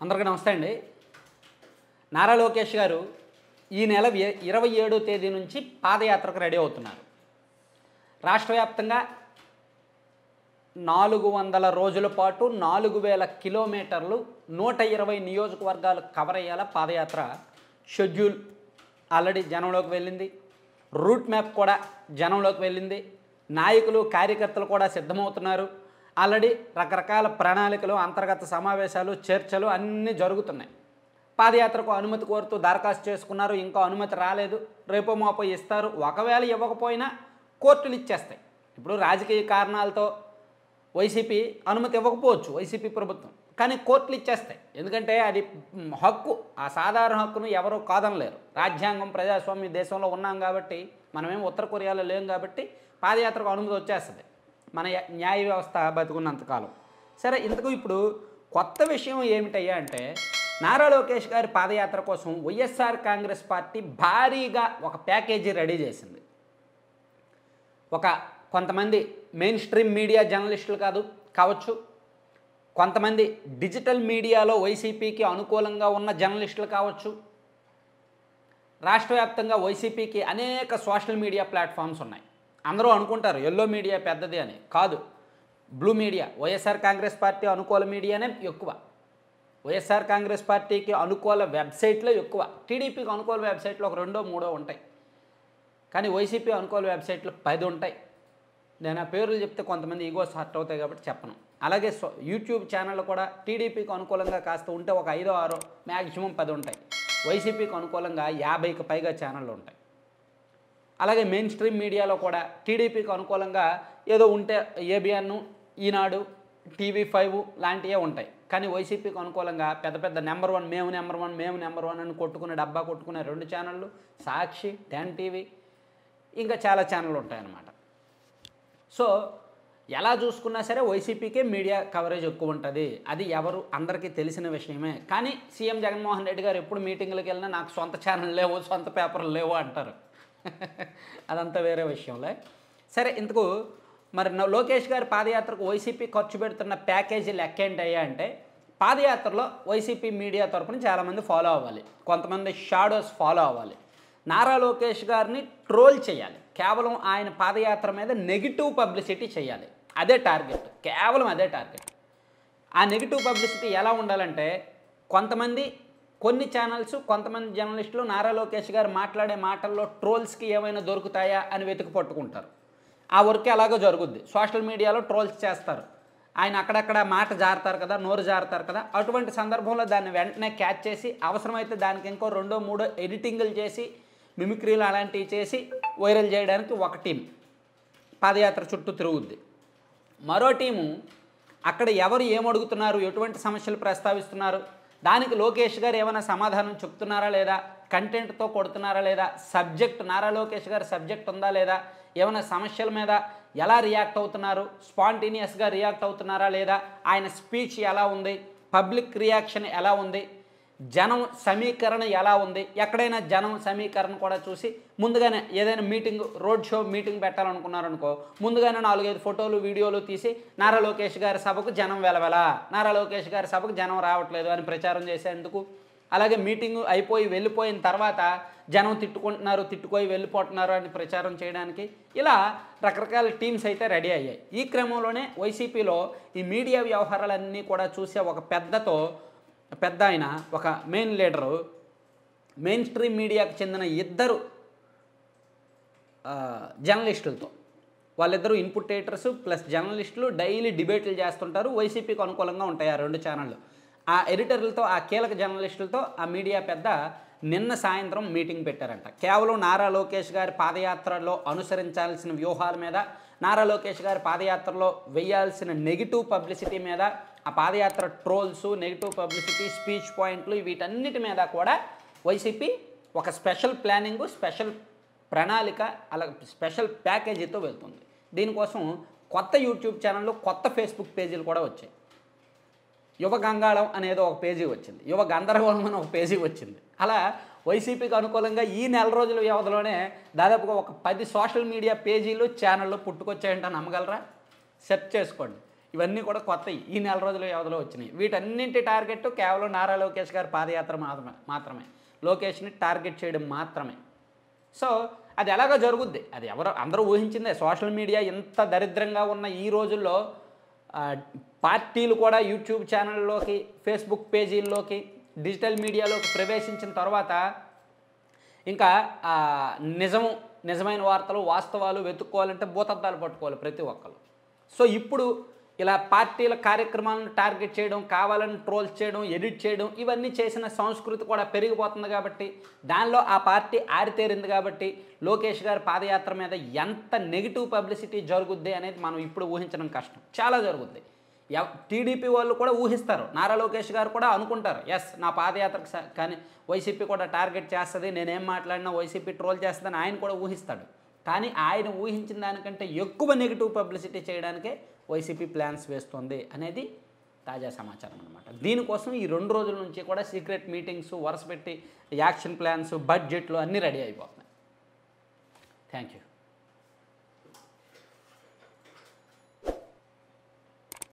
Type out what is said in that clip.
అందరికీ నమస్తే అండి నారా లోకేష్ గారు ఈ నెల ఇ- ఇరవై ఏడో తేదీ నుంచి పాదయాత్రకు రెడీ అవుతున్నారు రాష్ట్ర వ్యాప్తంగా నాలుగు వందల రోజుల పాటు నాలుగు వేల కిలోమీటర్లు నూట ఇరవై నియోజకవర్గాలు కవర్ అయ్యేలా పాదయాత్ర షెడ్యూల్ ఆల్రెడీ జనంలోకి వెళ్ళింది రూట్ మ్యాప్ కూడా జనంలోకి వెళ్ళింది నాయకులు కార్యకర్తలు కూడా సిద్ధమవుతున్నారు ఆల్రెడీ రకరకాల ప్రణాళికలు అంతర్గత సమావేశాలు చర్చలు అన్నీ జరుగుతున్నాయి పాదయాత్రకు అనుమతి కోరుతూ దరఖాస్తు చేసుకున్నారు ఇంకా అనుమతి రాలేదు రేపో మాపో ఇస్తారు ఒకవేళ ఇవ్వకపోయినా కోర్టులు ఇచ్చేస్తాయి ఇప్పుడు రాజకీయ కారణాలతో వైసీపీ అనుమతి ఇవ్వకపోవచ్చు వైసీపీ ప్రభుత్వం కానీ కోర్టులు ఇచ్చేస్తాయి ఎందుకంటే అది మ్, హక్కు ఆ సాధారణ హక్కును ఎవరు కాదనలేరు రాజ్యాంగం ప్రజాస్వామ్య దేశంలో ఉన్నాం కాబట్టి మనమేం ఉత్తర కొరియాలో లేం కాబట్టి పాదయాత్రకు అనుమతి వచ్చేస్తుంది మన య- న్యాయ వ్యవస్థ బతుకున్నంతకాలం సరే ఇంతకు ఇప్పుడు కొత్త విషయం ఏమిటయ్యా అంటే నారా లోకేష్ గారి పాదయాత్ర కోసం వైఎస్ఆర్ కాంగ్రెస్ పార్టీ భారీగా ఒక ప్యాకేజీ రెడీ చేసింది ఒక కొంతమంది మెయిన్ స్ట్రీమ్ మీడియా జర్నలిస్టులు కాదు కావచ్చు కొంతమంది డిజిటల్ మీడియాలో వైసీపీకి అనుకూలంగా ఉన్న జర్నలిస్టులు కావచ్చు రాష్ట్ర వ్యాప్తంగా వైసీపీకి అనేక సోషల్ మీడియా ప్లాట్ఫామ్స్ ఉన్నాయి అందరూ అనుకుంటారు ఎల్లో మీడియా పెద్దది అని కాదు బ్లూ మీడియా వైఎస్ఆర్ కాంగ్రెస్ పార్టీ అనుకూల మీడియానే ఎక్కువ వైఎస్ఆర్ కాంగ్రెస్ పార్టీకి అనుకూల వెబ్సైట్లో ఎక్కువ టీడీపీకి అనుకూల వెబ్సైట్లో ఒక రెండో మూడో ఉంటాయి కానీ వైసీపీ అనుకూల వెబ్సైట్లు పది ఉంటాయి నేను ఆ పేర్లు చెప్తే కొంతమంది ఈగోస్ హర్ట్ అవుతాయి కాబట్టి చెప్పను అలాగే సో- యూట్యూబ్ ఛానళ్ళు కూడా టీడీపీకి అనుకూలంగా కాస్త ఉంటే ఒక ఐదో ఆరో మ్యాక్సిమం పది ఉంటాయి వైసీపీకి అనుకూలంగా యాభైకి పైగా ఛానళ్ళు ఉంటాయి అలాగే మెయిన్ స్ట్రీమ్ మీడియాలో కూడా టీడీపీకి అనుకూలంగా ఏదో ఉంటే ఏబిఎన్ ఈనాడు టీవీ ఫైవ్ లాంటివే ఉంటాయి కానీ వైసీపీకి అనుకూలంగా పెద్ద పెద్ద నెంబర్ వన్ మేము నెంబర్ వన్ మేము నెంబర్ వన్ అని కొట్టుకునే డబ్బా కొట్టుకునే రెండు ఛానళ్ళు సాక్షి టెన్ టీవీ ఇంకా చాలా ఛానళ్ళు ఉంటాయన్నమాట సో ఎలా చూసుకున్నా సరే వైసీపీకే మీడియా కవరేజ్ ఎక్కువ ఉంటుంది అది ఎవరు అందరికీ తెలిసిన విషయమే కానీ సీఎం జగన్మోహన్ రెడ్డి గారు ఎప్పుడు మీటింగ్లకు వెళ్ళినా నాకు సొంత ఛానల్ లేవు సొంత పేపర్లు లేవు అంటారు అదంతా వేరే విషయంలే సరే ఇంతకు మరి నా- లోకేష్ గారి పాదయాత్రకు వైసీపీ ఖర్చు పెడుతున్న ప్యాకేజీ లెక్క ఏంటయ్యా అంటే పాదయాత్రలో వైసీపీ మీడియా తరపున చాలామంది ఫాలో అవ్వాలి కొంతమంది షాడోస్ ఫాలో అవ్వాలి నారా లోకేష్ గారిని ట్రోల్ చేయాలి కేవలం ఆయన పాదయాత్ర మీద నెగిటివ్ పబ్లిసిటీ చేయాలి అదే టార్గెట్ కేవలం అదే టార్గెట్ ఆ నెగిటివ్ పబ్లిసిటీ ఎలా ఉండాలంటే కొంతమంది కొన్ని ఛానల్స్ కొంతమంది జర్నలిస్టులు నారా లోకేష్ గారు మాట్లాడే మాటల్లో ట్రోల్స్కి ఏమైనా దొరుకుతాయా అని వెతికి పట్టుకుంటారు ఆ వర్క్ ఎలాగో జరుగుద్ది సోషల్ మీడియాలో ట్రోల్స్ చేస్తారు ఆయన అక్కడక్కడ మాట జారుతారు కదా నోరు జారుతారు కదా అటువంటి సందర్భంలో దాన్ని వెంటనే క్యాచ్ చేసి అవసరమైతే దానికి ఇంకో రెండో మూడో ఎడిటింగ్లు చేసి మిమిక్రీలు అలాంటివి చేసి వైరల్ చేయడానికి ఒక టీం పాదయాత్ర చుట్టూ తిరుగుద్ది మరో టీము అక్కడ ఎవరు ఏమడుగుతున్నారు ఎటువంటి సమస్యలు ప్రస్తావిస్తున్నారు దానికి లోకేష్ గారు ఏమైనా సమాధానం చెప్తున్నారా లేదా కంటెంట్తో కొడుతున్నారా లేదా సబ్జెక్ట్ నారా లోకేష్ గారి సబ్జెక్ట్ ఉందా లేదా ఏమైనా సమస్యల మీద ఎలా రియాక్ట్ అవుతున్నారు స్పాంటేనియస్గా రియాక్ట్ అవుతున్నారా లేదా ఆయన స్పీచ్ ఎలా ఉంది పబ్లిక్ రియాక్షన్ ఎలా ఉంది జనం సమీకరణ ఎలా ఉంది ఎక్కడైనా జనం సమీకరణ కూడా చూసి ముందుగానే ఏదైనా మీటింగ్ రోడ్ షో మీటింగ్ పెట్టాలనుకున్నారనుకో ముందుగానే నాలుగైదు ఫోటోలు వీడియోలు తీసి నారా లోకేష్ గారి సభకు జనం వెలవెల నారా లోకేష్ గారి సభకు జనం రావట్లేదు అని ప్రచారం చేసేందుకు అలాగే మీటింగ్ అయిపోయి వెళ్ళిపోయిన తర్వాత జనం తిట్టుకుంటున్నారు తిట్టుకొని వెళ్ళిపోతున్నారు అని ప్రచారం చేయడానికి ఇలా రకరకాల టీమ్స్ అయితే రెడీ అయ్యాయి ఈ క్రమంలోనే వైసీపీలో ఈ మీడియా వ్యవహారాలన్నీ కూడా చూసే ఒక పెద్దతో పెద్ద ఆయన ఒక మెయిన్ లీడరు మెయిన్ స్ట్రీమ్ మీడియాకు చెందిన ఇద్దరు ఆ, జర్నలిస్టులతో వాళ్ళిద్దరూ ఇన్పుట్ ఎడిటర్స్ ప్లస్ జర్నలిస్టులు డైలీ డిబేట్లు చేస్తుంటారు వైసీపీకి అనుకూలంగా ఉంటాయి ఆ రెండు ఛానళ్ళు ఆ ఎడిటర్లతో ఆ కీలక జర్నలిస్టులతో ఆ మీడియా పెద్ద నిన్న సాయంత్రం మీటింగ్ పెట్టారంట కేవలం నారా లోకేష్ గారి పాదయాత్రలో అనుసరించాల్సిన వ్యూహాల మీద నారా లోకేష్ గారి పాదయాత్రలో వేయాల్సిన నెగిటివ్ పబ్లిసిటీ మీద ఆ padayatra trolls negative publicity speech పాయింట్లు వీటన్నిటి మీద కూడా వైసీపీ ఒక స్పెషల్ ప్లానింగ్ స్పెషల్ ప్రణాళిక అలా స్పెషల్ ప్యాకేజీతో వెళ్తుంది దీనికోసం కొత్త యూట్యూబ్ ఛానళ్ళు కొత్త ఫేస్బుక్ పేజీలు కూడా వచ్చాయి యువ గంగాళం అనేది ఒక పేజీ వచ్చింది యువ గందరగోళం అని ఒక పేజీ వచ్చింది అలా వైసీపీకి అనుకూలంగా ఈ నెల రోజుల వ్యవధిలోనే దాదాపుగా ఒక పది సోషల్ మీడియా పేజీలు ఛానళ్ళు పుట్టుకొచ్చాయంటే నమ్మగలరా సెర్చ్ చేసుకోండి ఇవన్నీ కూడా కొత్తవి ఈ నెల రోజుల వ్యవధిలో వచ్చినాయి వీటన్నింటి టార్గెట్ కేవలం నారా లోకేష్ గారి పాదయాత్ర మాత్రమే మాత్రమే లోకేష్ని టార్గెట్ చేయడం మాత్రమే సో అది ఎలాగో జరుగుద్ది అది ఎవరు అందరూ ఊహించిందే సోషల్ మీడియా ఇంత దరిద్రంగా ఉన్న ఈ రోజుల్లో ఆ, పార్టీలు కూడా యూట్యూబ్ ఛానల్లోకి ఫేస్బుక్ పేజీల్లోకి డిజిటల్ మీడియాలోకి ప్రవేశించిన తర్వాత ఇంకా ఆ, నిజము నిజమైన వార్తలు వాస్తవాలు వెతుక్కోవాలంటే భూతద్దాలు పట్టుకోవాలి ప్రతి ఒక్కరు సో ఇప్పుడు ఇలా పార్టీల కార్యక్రమాలను టార్గెట్ చేయడం కావాలని ట్రోల్స్ చేయడం ఎడిట్ చేయడం ఇవన్నీ చేసిన సంస్కృతి కూడా పెరిగిపోతుంది కాబట్టి దానిలో ఆ పార్టీ ఆరితేరింది కాబట్టి లోకేష్ గారి పాదయాత్ర మీద ఎంత నెగిటివ్ పబ్లిసిటీ జరుగుద్ది అనేది మనం ఇప్పుడు ఊహించడం కష్టం చాలా జరుగుద్ది ఎవ్- టీడీపీ వాళ్ళు కూడా ఊహిస్తారు నారా లోకేష్ గారు కూడా అనుకుంటారు ఎస్ నా పాదయాత్రకు స- కానీ వైసీపీ కూడా టార్గెట్ చేస్తుంది నేనేం మాట్లాడినా వైసీపీ ట్రోల్ చేస్తుందని ఆయన కూడా ఊహిస్తాడు కానీ ఆయన ఊహించిన దానికంటే ఎక్కువ నెగిటివ్ పబ్లిసిటీ చేయడానికే వైసీపీ ప్లాన్స్ వేస్తుంది అనేది తాజా సమాచారం అనమాట దీనికోసం ఈ రెండు రోజుల నుంచి కూడా సీక్రెట్ మీటింగ్స్ వరుస పెట్టి యాక్షన్ ప్లాన్స్ బడ్జెట్లు అన్నీ రెడీ అయిపోతున్నాయి థ్యాంక్ యూ